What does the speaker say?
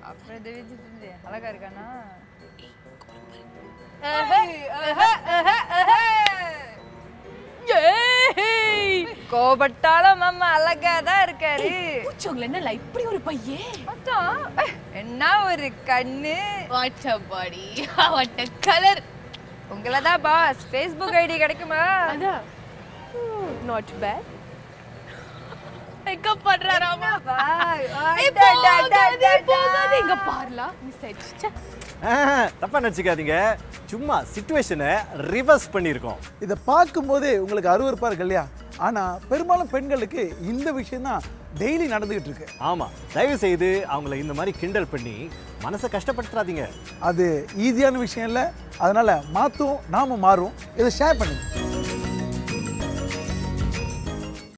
அப்புறம் தெரிவிச்சு அழகா இருக்கானா கோபட்டாலும் மாமா அழகா தான் இருக்காரு பூச்சோங்கள என்ன இப்படி ஒரு பையன் மொத்தம் என்ன ஒரு கண்ணு what a body what a colour உங்களை தான் பாஸ் ஃபேஸ்புக் ஐடி கிடைக்குமா அதான் நாட் பேட் மேக்கப் பண்றாராமா ஏய், போகாதே, போகாதே. இங்க பாருலா மிஸ் ஆயிடுச்சு தப்பா நினச்சிக்காதீங்க சும்மா சுச்சுவேஷனை ரிவர்ஸ் பண்ணியிருக்கோம் இதை பார்க்கும்போதே உங்களுக்கு அருவருப்பாக இருக்கு இல்லையா ஆனால் பெரும்பாலும் பெண்களுக்கு இந்த விஷயம் தான் டெய்லி நடந்துகிட்டு இருக்கு ஆமா தயவு செய்து அவங்கள இந்த மாதிரி கிண்டல் பண்ணி மனசை கஷ்டப்படுத்துறாதீங்க அது ஈஸியான விஷயம் இல்லை அதனால மாற்றும் நாம மாறும் இதை ஷேர் பண்ணுங்க